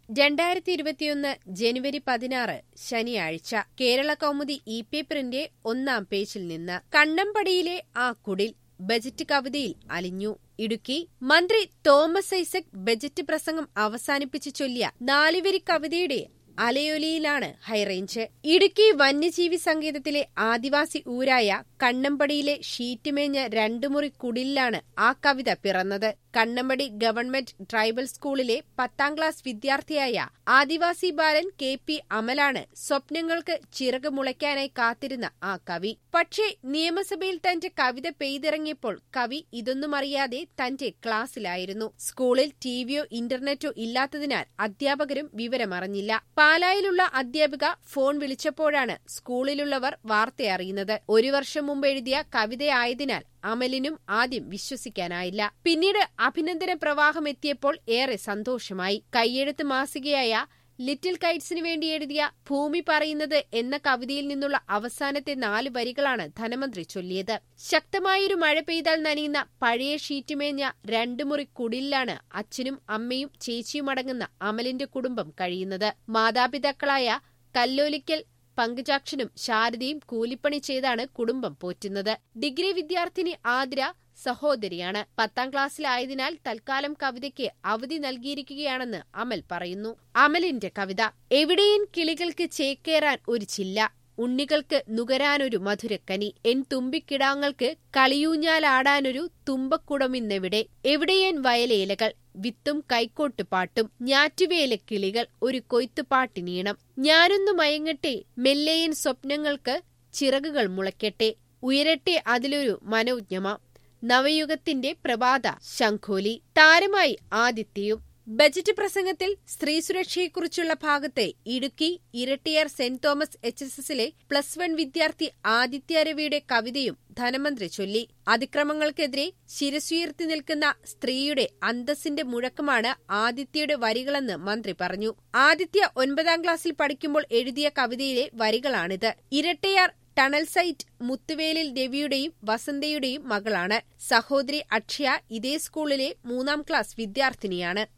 രണ്ടായിരത്തി ഇരുപത്തിയൊന്ന് ജനുവരി പതിനാറ് ശനിയാഴ്ച കേരള കൗമുദി ഇ പേപ്പറിന്റെ ഒന്നാം പേജിൽ നിന്ന് കണ്ണമ്പടിയിലെ ആ കുടിൽ ബജറ്റ് കവിതയിൽ അലിഞ്ഞു ഇടുക്കി മന്ത്രി തോമസ് ഐസക് ബജറ്റ് പ്രസംഗം അവസാനിപ്പിച്ച് ചൊല്ലിയ നാലുവരി കവിതയുടെ അലയൊലിയിലാണ് ഹൈറേഞ്ച് ഇടുക്കി വന്യജീവി സങ്കേതത്തിലെ ആദിവാസി ഊരായ കണ്ണമ്പടിയിലെ ഷീറ്റുമേഞ്ഞ രണ്ടുമുറി കുടിലാണ് ആ കവിത പിറന്നത് കണ്ണമ്പടി ഗവൺമെന്റ് ട്രൈബൽ സ്കൂളിലെ പത്താം ക്ലാസ് വിദ്യാർത്ഥിയായ ആദിവാസി ബാലൻ കെ പി അമലാണ് സ്വപ്നങ്ങൾക്ക് ചിറക് മുളയ്ക്കാനായി കാത്തിരുന്ന ആ കവി പക്ഷേ നിയമസഭയിൽ തന്റെ കവിത പെയ്തിറങ്ങിയപ്പോൾ കവി ഇതൊന്നും അറിയാതെ തന്റെ ക്ലാസ്സിലായിരുന്നു സ്കൂളിൽ ടിവിയോ ഇന്റർനെറ്റോ ഇല്ലാത്തതിനാൽ അധ്യാപകരും വിവരമറിഞ്ഞില്ല പാലായിലുള്ള അധ്യാപിക ഫോൺ വിളിച്ചപ്പോഴാണ് സ്കൂളിലുള്ളവർ വാർത്തയറിയുന്നത് ഒരു വർഷം മുമ്പ് എഴുതിയ കവിതയായതിനാൽ അമലിനും ആദ്യം വിശ്വസിക്കാനായില്ല പിന്നീട് അഭിനന്ദന പ്രവാഹം എത്തിയപ്പോൾ ഏറെ സന്തോഷമായി കൈയെഴുത്ത് മാസികയായ ലിറ്റിൽ കൈറ്റ്സിന് വേണ്ടി എഴുതിയ ഭൂമി പറയുന്നത് എന്ന കവിതയിൽ നിന്നുള്ള അവസാനത്തെ നാല് വരികളാണ് ധനമന്ത്രി ചൊല്ലിയത് ശക്തമായൊരു മഴ പെയ്താൽ നനയുന്ന പഴയ ഷീറ്റുമേഞ്ഞ രണ്ടു മുറി കുടിലാണ് അച്ഛനും അമ്മയും ചേച്ചിയുമടങ്ങുന്ന അമലിന്റെ കുടുംബം കഴിയുന്നത് മാതാപിതാക്കളായ കല്ലോലിക്കൽ പങ്കജാക്ഷനും ശാരദയും കൂലിപ്പണി ചെയ്താണ് കുടുംബം പോറ്റുന്നത് ഡിഗ്രി വിദ്യാർത്ഥിനി ആതിര സഹോദരിയാണ് പത്താം ക്ലാസ്സിലായതിനാൽ തൽക്കാലം കവിതയ്ക്ക് അവധി നൽകിയിരിക്കുകയാണെന്ന് അമൽ പറയുന്നു അമലിന്റെ കവിത എവിടെയും കിളികൾക്ക് ചേക്കേറാൻ ഒരു ചില്ല ഉണ്ണികൾക്ക് നുകരാനൊരു മധുരക്കനി എൻ തുമ്പിക്കിടാങ്ങൾക്ക് കളിയൂഞ്ഞാലാടാനൊരു തുമ്പക്കുടമിന്നെവിടെ എവിടെയൻ വയലേലകൾ വിത്തും കൈക്കോട്ട് പാട്ടും ഞാറ്റുവേല കിളികൾ ഒരു കൊയ്ത്തുപാട്ടിനീണം ഞാനൊന്നു മയങ്ങട്ടെ മെല്ലേയൻ സ്വപ്നങ്ങൾക്ക് ചിറകുകൾ മുളയ്ക്കട്ടെ ഉയരട്ടെ അതിലൊരു മനോജ്ഞമ നവയുഗത്തിന്റെ പ്രഭാത ശംഖോലി താരമായി ആദിത്യയും ബജറ്റ് പ്രസംഗത്തിൽ സ്ത്രീ സുരക്ഷയെക്കുറിച്ചുള്ള ഭാഗത്ത് ഇടുക്കി ഇരട്ടിയാർ സെന്റ് തോമസ് എച്ച് എസ് എസിലെ പ്ലസ് വൺ വിദ്യാർത്ഥി ആദിത്യ രവിയുടെ കവിതയും ധനമന്ത്രി ചൊല്ലി അതിക്രമങ്ങൾക്കെതിരെ ശിരസുയർത്തി നിൽക്കുന്ന സ്ത്രീയുടെ അന്തസ്സിന്റെ മുഴക്കമാണ് ആദിത്യയുടെ വരികളെന്ന് മന്ത്രി പറഞ്ഞു ആദിത്യ ഒൻപതാം ക്ലാസ്സിൽ പഠിക്കുമ്പോൾ എഴുതിയ കവിതയിലെ വരികളാണിത് ഇരട്ടയാർ ടണൽ സൈറ്റ് മുത്തുവേലിൽ രവിയുടെയും വസന്തയുടെയും മകളാണ് സഹോദരി അക്ഷയ ഇതേ സ്കൂളിലെ മൂന്നാം ക്ലാസ് വിദ്യാർത്ഥിനിയാണ്